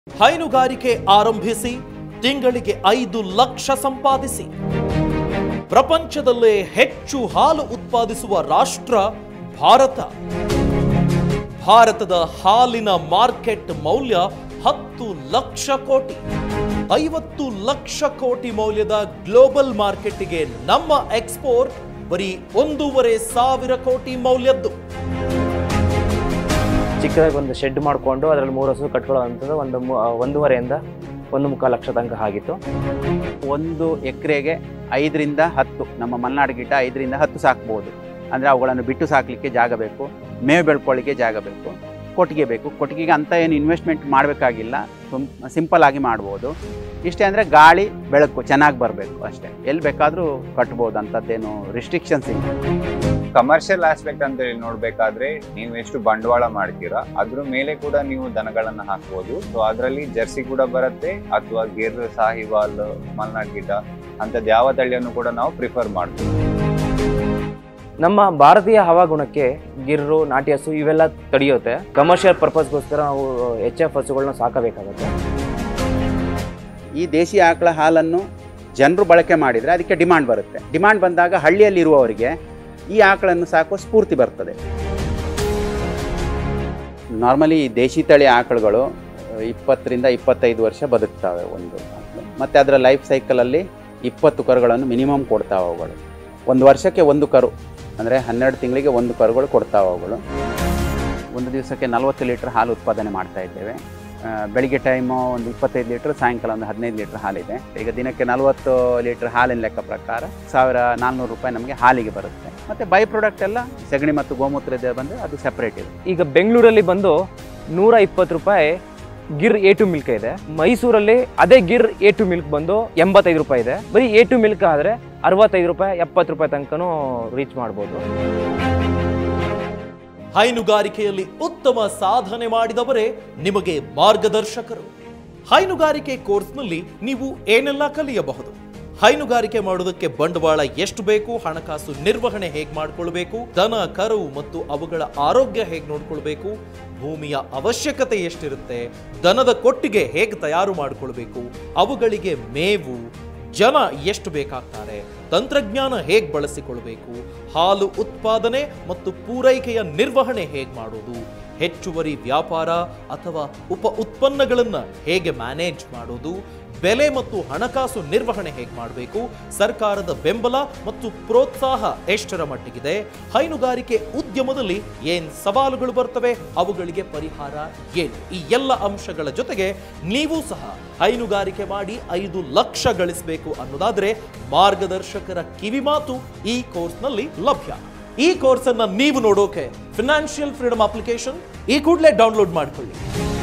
ಹೈನುಗಾರಿಕೆ ಆರಂಭಿಸಿ ತಿಂಗಳಿಗೆ ಐದು ಲಕ್ಷ ಸಂಪಾದಿಸಿ ಪ್ರಪಂಚದಲ್ಲೇ ಹೆಚ್ಚು ಹಾಲು ಉತ್ಪಾದಿಸುವ ರಾಷ್ಟ್ರ ಭಾರತ ಭಾರತದ ಹಾಲಿನ ಮಾರ್ಕೆಟ್ ಮೌಲ್ಯ ಹತ್ತು ಲಕ್ಷ ಕೋಟಿ ಐವತ್ತು ಲಕ್ಷ ಕೋಟಿ ಮೌಲ್ಯದ ಗ್ಲೋಬಲ್ ಮಾರ್ಕೆಟ್ಗೆ ನಮ್ಮ ಎಕ್ಸ್ಪೋರ್ಟ್ ಬರೀ ಒಂದೂವರೆ ಸಾವಿರ ಕೋಟಿ ಮೌಲ್ಯದ್ದು ಚಿಕ್ಕದಾಗಿ ಒಂದು ಶೆಡ್ ಮಾಡಿಕೊಂಡು ಅದರಲ್ಲಿ ಮೂರು ಹಸು ಕಟ್ಕೊಳ್ಳೋ ಅಂಥದ್ದು ಒಂದು ಮೂ- ಒಂದೂವರೆಯಿಂದ ಒಂದು ಮುಕ್ಕಾಲು ಲಕ್ಷ ತನಕ ಆಗಿತ್ತು ಒಂದು ಎಕರೆಗೆ ಐದರಿಂದ ಹತ್ತು ನಮ್ಮ ಮಲೆನಾಡು ಗಿಡ್ಡ ಐದರಿಂದ ಹತ್ತು ಸಾಕ್ಬೋದು ಅಂದರೆ ಅವುಗಳನ್ನು ಬಿಟ್ಟು ಸಾಕಲಿಕ್ಕೆ ಜಾಗ ಬೇಕು ಮೇವು ಬೆಳ್ಕೊಳ್ಳಿಕ್ಕೆ ಜಾಗ ಬೇಕು ಕೊಟ್ಟಿಗೆ ಬೇಕು ಕೊಟ್ಟಿಗೆಗೆ ಅಂತ ಏನು ಇನ್ವೆಸ್ಟ್ಮೆಂಟ್ ಮಾಡಬೇಕಾಗಿಲ್ಲ ಸಿಂಪಲ್ ಆಗಿ ಮಾಡ್ಬೋದು ಇಷ್ಟೇ ಅಂದರೆ ಗಾಳಿ ಬೆಳಕು ಚೆನ್ನಾಗಿ ಬರಬೇಕು ಅಷ್ಟೇ ಎಲ್ಲಿ ಬೇಕಾದರೂ ಕಟ್ಬೋದು ಅಂಥದ್ದೇನು ರಿಸ್ಟ್ರಿಕ್ಷನ್ಸ್ ಇಲ್ಲ ಕಮರ್ಷಿಯಲ್ ಆಸ್ಪೆಕ್ಟ್ ಅಂತ ಹೇಳಿ ನೋಡ್ಬೇಕಾದ್ರೆ ನೀವು ಎಷ್ಟು ಬಂಡವಾಳ ಮಾಡ್ತೀರಾ ಅದ್ರ ಮೇಲೆ ಕೂಡ ನೀವು ದನಗಳನ್ನ ಹಾಕ್ಬೋದು ಸೊ ಅದರಲ್ಲಿ ಜರ್ಸಿ ಕೂಡ ಬರುತ್ತೆ ಅಥವಾ ಗಿರ್ ಸಾಹಿವಾಲ್ ಮಲ್ನಾಡ್ ಗಿಡ್ಡ ಅಂತದ್ ಯಾವ ತಳಿಯನ್ನು ಕೂಡ ನಾವು ಪ್ರಿಫರ್ ಮಾಡ್ಬೋದು ನಮ್ಮ ಭಾರತೀಯ ಹವಾಗುಣಕ್ಕೆ ಗಿರ್ರು ನಾಟಿ ಹಸು ಇವೆಲ್ಲ ತಡೆಯುತ್ತೆ ಕಮರ್ಷಿಯಲ್ ಪರ್ಪಸ್ಗೋಸ್ಕರ ನಾವು ಎಚ್ ಎಫ್ ಹಸುಗಳನ್ನ ಸಾಕಬೇಕಾಗುತ್ತೆ ಈ ದೇಸಿ ಆಕಳ ಹಾಲನ್ನು ಜನರು ಬಳಕೆ ಮಾಡಿದರೆ ಅದಕ್ಕೆ ಡಿಮಾಂಡ್ ಬರುತ್ತೆ ಡಿಮಾಂಡ್ ಬಂದಾಗ ಹಳ್ಳಿಯಲ್ಲಿರುವವರಿಗೆ ಈ ಆಕಳನ್ನು ಸಾಕುವ ಸ್ಫೂರ್ತಿ ಬರ್ತದೆ ನಾರ್ಮಲಿ ದೇಶಿ ತಳಿ ಆಕಳುಗಳು ಅಹ್, ಇಪ್ಪತ್ತರಿಂದ ಇಪ್ಪತ್ತೈದು ವರ್ಷ ಬದುಕ್ತವೆ ಒಂದು ಆಕಳು ಮತ್ತು ಅದರ ಲೈಫ್ ಸೈಕಲಲ್ಲಿ ಇಪ್ಪತ್ತು ಕರುಗಳನ್ನು ಮಿನಿಮಮ್ ಕೊಡ್ತಾವೆ ಅವುಗಳು ಒಂದು ವರ್ಷಕ್ಕೆ ಒಂದು ಕರು ಅಂದರೆ ಹನ್ನೆರಡು ತಿಂಗಳಿಗೆ ಒಂದು ಕರುಗಳು ಕೊಡ್ತಾವೆ ಅವುಗಳು ಒಂದು ದಿವಸಕ್ಕೆ ನಲವತ್ತು ಲೀಟ್ರ್ ಹಾಲು ಉತ್ಪಾದನೆ ಮಾಡ್ತಾ ಇದ್ದೇವೆ ಆ, ಬೆಳಿಗ್ಗೆ ಟೈಮು ಒಂದು ಇಪ್ಪತ್ತೈದು ಲೀಟ್ರ್ ಸಾಯಂಕಾಲ ಒಂದು ಹದಿನೈದು ಲೀಟ್ರ್ ಹಾಲಿದೆ ಈಗ ದಿನಕ್ಕೆ ನಲವತ್ತು ಲೀಟ್ರ್ ಹಾಲಿನ ಲೆಕ್ಕ ಪ್ರಕಾರ ಸಾವಿರ ನಾಲ್ನೂರು ರೂಪಾಯಿ ನಮಗೆ ಹಾಲಿಗೆ ಬರುತ್ತೆ ಮತ್ತು ಬೈ ಪ್ರಾಡಕ್ಟ್ ಎಲ್ಲ ಸಗಣಿ ಮತ್ತು ಗೋಮೂತ್ರದ ಬಂದು ಅದು ಸಪ್ರೇಟ್ ಇದೆ ಈಗ ಬೆಂಗಳೂರಲ್ಲಿ ಬಂದು ನೂರ ಇಪ್ಪತ್ತು ರೂಪಾಯಿ ಗಿರ್ ಎ ಟು ಮಿಲ್ಕ್ ಇದೆ ಮೈಸೂರಲ್ಲಿ ಅದೇ ಗಿರ್ ಎ ಟು ಮಿಲ್ಕ್ ಬಂದು ಎಂಬತ್ತೈದು ರೂಪಾಯಿ ಇದೆ ಬರೀ ಎ ಟು ಮಿಲ್ಕ್ ಆದರೆ ಅರವತ್ತೈದು ರೂಪಾಯಿ ಎಪ್ಪತ್ತು ರೂಪಾಯಿ ತನಕನೂ ರೀಚ್ ಮಾಡ್ಬೋದು ಹೈನುಗಾರಿಕೆಯಲ್ಲಿ ಉತ್ತಮ ಸಾಧನೆ ಮಾಡಿದವರೇ ನಿಮಗೆ ಮಾರ್ಗದರ್ಶಕರು ಹೈನುಗಾರಿಕೆ ಕೋರ್ಸ್ನಲ್ಲಿ ನೀವು ಏನೆಲ್ಲ ಕಲಿಯಬಹುದು ಹೈನುಗಾರಿಕೆ ಮಾಡೋದಕ್ಕೆ ಬಂಡವಾಳ ಎಷ್ಟು ಬೇಕು ಹಣಕಾಸು ನಿರ್ವಹಣೆ ಹೇಗೆ ಮಾಡ್ಕೊಳ್ಬೇಕು ದನ ಕರು ಮತ್ತು ಅವುಗಳ ಆರೋಗ್ಯ ಹೇಗೆ ನೋಡ್ಕೊಳ್ಬೇಕು ಭೂಮಿಯ ಅವಶ್ಯಕತೆ ಎಷ್ಟಿರುತ್ತೆ ದನದ ಕೊಟ್ಟಿಗೆ ಹೇಗೆ ತಯಾರು ಮಾಡ್ಕೊಳ್ಬೇಕು ಅವುಗಳಿಗೆ ಮೇವು ಜನ ಎಷ್ಟು ಬೇಕಾಗ್ತಾರೆ ತಂತ್ರಜ್ಞಾನ ಹೇಗೆ ಬಳಸಿಕೊಳ್ಬೇಕು ಹಾಲು ಉತ್ಪಾದನೆ ಮತ್ತು ಪೂರೈಕೆಯ ನಿರ್ವಹಣೆ ಹೇಗೆ ಮಾಡೋದು ಹೆಚ್ಚುವರಿ ವ್ಯಾಪಾರ ಅಥವಾ ಉಪ ಉತ್ಪನ್ನಗಳನ್ನು ಹೇಗೆ ಮ್ಯಾನೇಜ್ ಮಾಡೋದು ಬೆಲೆ ಮತ್ತು ಹಣಕಾಸು ನಿರ್ವಹಣೆ ಹೇಗೆ ಮಾಡಬೇಕು ಸರ್ಕಾರದ ಬೆಂಬಲ ಮತ್ತು ಪ್ರೋತ್ಸಾಹ ಎಷ್ಟರ ಮಟ್ಟಿಗಿದೆ ಹೈನುಗಾರಿಕೆ ಉದ್ಯಮದಲ್ಲಿ ಏನ್ ಸವಾಲುಗಳು ಬರ್ತವೆ ಅವುಗಳಿಗೆ ಪರಿಹಾರ ಏನು ಈ ಎಲ್ಲ ಅಂಶಗಳ ಜೊತೆಗೆ ನೀವು ಸಹ ಹೈನುಗಾರಿಕೆ ಮಾಡಿ ಐದು ಲಕ್ಷ ಗಳಿಸಬೇಕು ಅನ್ನೋದಾದ್ರೆ ಮಾರ್ಗದರ್ಶಕರ ಕಿವಿಮಾತು ಈ ಕೋರ್ಸ್ನಲ್ಲಿ ಲಭ್ಯ ಈ ಕೋರ್ಸ್ ಅನ್ನ ನೀವು ನೋಡೋಕೆ ಫಿನಾನ್ಷಿಯಲ್ ಫ್ರೀಡಮ್ ಅಪ್ಲಿಕೇಶನ್ ಈ ಕೂಡಲೇ ಡೌನ್ಲೋಡ್ ಮಾಡ್ಕೊಳ್ಳಿ